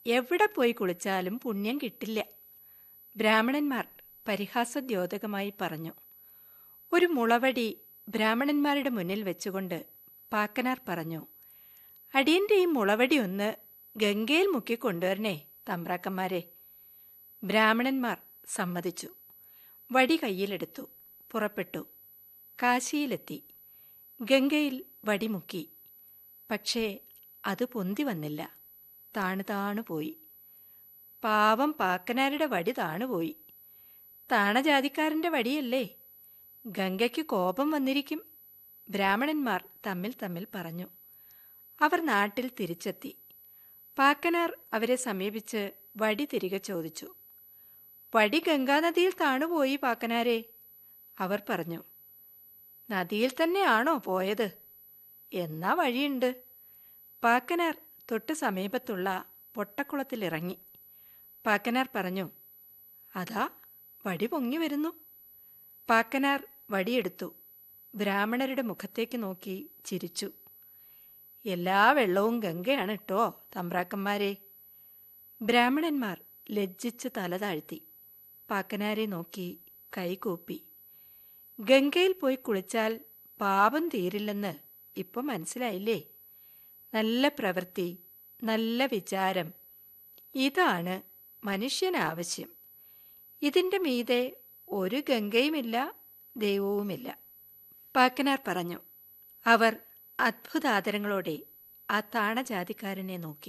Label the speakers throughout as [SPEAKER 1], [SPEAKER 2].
[SPEAKER 1] എവിടെ പോയി കുളിച്ചാലും പുണ്യം കിട്ടില്ല ബ്രാഹ്മണന്മാർ പരിഹാസദ്യോതകമായി പറഞ്ഞു ഒരു മുളവടി ബ്രാഹ്മണന്മാരുടെ മുന്നിൽ വെച്ചുകൊണ്ട് പാക്കനാർ പറഞ്ഞു അടിയന്റെ ഈ മുളവടി ഒന്ന് ഗംഗയിൽ മുക്കി കൊണ്ടുവരണേ തമ്പ്രാക്കന്മാരെ ബ്രാഹ്മണന്മാർ സമ്മതിച്ചു വടി കയ്യിലെടുത്തു പുറപ്പെട്ടു കാശിയിലെത്തി ഗംഗയിൽ വടിമുക്കി പക്ഷേ അത് പൊന്തി വന്നില്ല താണു താണു പോയി പാവം പാക്കനാരുടെ വടി താണുപോയി താണജാതിക്കാരന്റെ വടിയല്ലേ ഗംഗയ്ക്ക് കോപം വന്നിരിക്കും ബ്രാഹ്മണന്മാർ തമ്മിൽ തമ്മിൽ പറഞ്ഞു അവർ നാട്ടിൽ തിരിച്ചെത്തി പാക്കനാർ അവരെ സമീപിച്ച് വടി തിരികെ ചോദിച്ചു വടി ഗംഗാനദിയിൽ താണുപോയി പാക്കനാരെ അവർ പറഞ്ഞു നദിയിൽ തന്നെയാണോ പോയത് എന്നാ വഴിയുണ്ട് പാക്കനാർ തൊട്ട് സമീപത്തുള്ള പൊട്ടക്കുളത്തിലിറങ്ങി പാക്കനാർ പറഞ്ഞു അതാ വടി പൊങ്ങി വരുന്നു പാക്കനാർ വടിയെടുത്തു ബ്രാഹ്മണരുടെ മുഖത്തേക്ക് നോക്കി ചിരിച്ചു എല്ലാ വെള്ളവും ഗംഗയാണ് കേട്ടോ തമ്പ്രാക്കന്മാരെ ബ്രാഹ്മണന്മാർ ലജ്ജിച്ച് തല താഴ്ത്തി പാക്കനാരെ നോക്കി കൈകൂപ്പി ഗംഗയിൽ പോയി കുളിച്ചാൽ പാപം തീരില്ലെന്ന് ഇപ്പം മനസ്സിലായില്ലേ നല്ല പ്രവൃത്തി നല്ല വിചാരം ഇതാണ് മനുഷ്യനാവശ്യം ഇതിൻ്റെ മീതെ ഒരു ഗംഗയുമില്ല ദൈവവുമില്ല പാക്കനാർ പറഞ്ഞു അവർ അത്ഭുതാദരങ്ങളോടെ ആ താണജാതിക്കാരനെ നോക്കി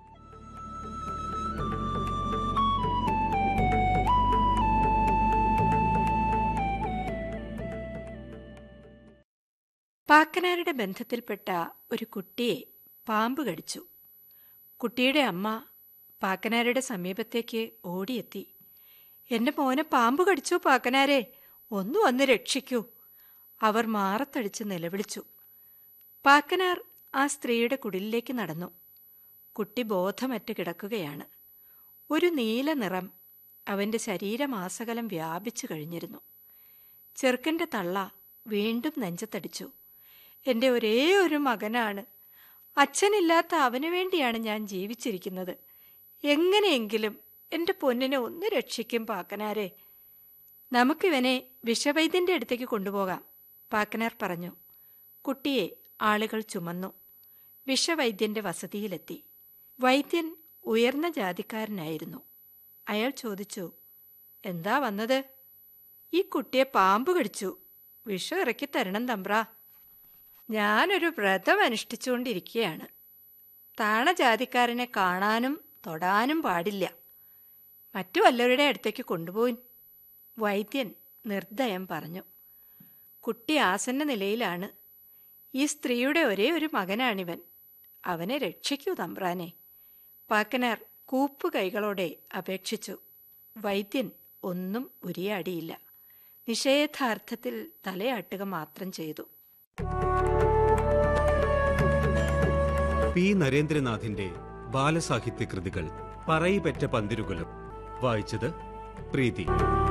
[SPEAKER 1] പാക്കനാരുടെ ബന്ധത്തിൽപ്പെട്ട ഒരു കുട്ടിയെ പാമ്പ് കടിച്ചു കുട്ടിയുടെ അമ്മ പാക്കനാരുടെ സമീപത്തേക്ക് ഓടിയെത്തി എന്റെ മോനെ പാമ്പ് കടിച്ചു പാക്കനാരെ ഒന്ന് വന്ന് രക്ഷിക്കൂ അവർ മാറത്തടിച്ച് നിലവിളിച്ചു പാക്കനാർ ആ സ്ത്രീയുടെ കുടിലിലേക്ക് നടന്നു കുട്ടി ബോധമറ്റ് കിടക്കുകയാണ് ഒരു നീല നിറം അവന്റെ ശരീരമാസകലം വ്യാപിച്ചു കഴിഞ്ഞിരുന്നു ചെറുക്കന്റെ തള്ള വീണ്ടും നെഞ്ചത്തടിച്ചു എൻ്റെ ഒരേ ഒരു മകനാണ് അച്ഛനില്ലാത്ത അവനു വേണ്ടിയാണ് ഞാൻ ജീവിച്ചിരിക്കുന്നത് എങ്ങനെയെങ്കിലും എൻ്റെ പൊന്നിനെ ഒന്ന് രക്ഷിക്കും പാക്കനാരെ നമുക്കിവനെ വിഷവൈദ്യന്റെ അടുത്തേക്ക് കൊണ്ടുപോകാം പാക്കനാർ പറഞ്ഞു കുട്ടിയെ ആളുകൾ ചുമന്നു വിഷവൈദ്യന്റെ വസതിയിലെത്തി വൈദ്യൻ ഉയർന്ന ജാതിക്കാരനായിരുന്നു അയാൾ ചോദിച്ചു എന്താ വന്നത് ഈ കുട്ടിയെ പാമ്പ് കടിച്ചു വിഷം ഇറക്കി തരണം തമ്പ്ര ഞാനൊരു വ്രതം അനുഷ്ഠിച്ചുകൊണ്ടിരിക്കുകയാണ് താണജാതിക്കാരനെ കാണാനും തൊടാനും പാടില്ല മറ്റു വല്ലവരുടെ അടുത്തേക്ക് കൊണ്ടുപോയിൻ വൈദ്യൻ നിർദ്ദയം പറഞ്ഞു കുട്ടി ആസന്ന നിലയിലാണ് ഈ സ്ത്രീയുടെ ഒരേ ഒരു മകനാണിവൻ അവനെ രക്ഷിക്കൂ തമ്പ്രാനെ പാക്കനാർ കൂപ്പു കൈകളോടെ അപേക്ഷിച്ചു വൈദ്യൻ ഒന്നും ഉരിയാടിയില്ല നിഷേധാർത്ഥത്തിൽ തലയാട്ടുക മാത്രം ചെയ്തു
[SPEAKER 2] പി നരേന്ദ്രനാഥിന്റെ ബാലസാഹിത്യ കൃതികൾ പറയിപെറ്റ പന്തിരുകുലം വായിച്ചത് പ്രീതി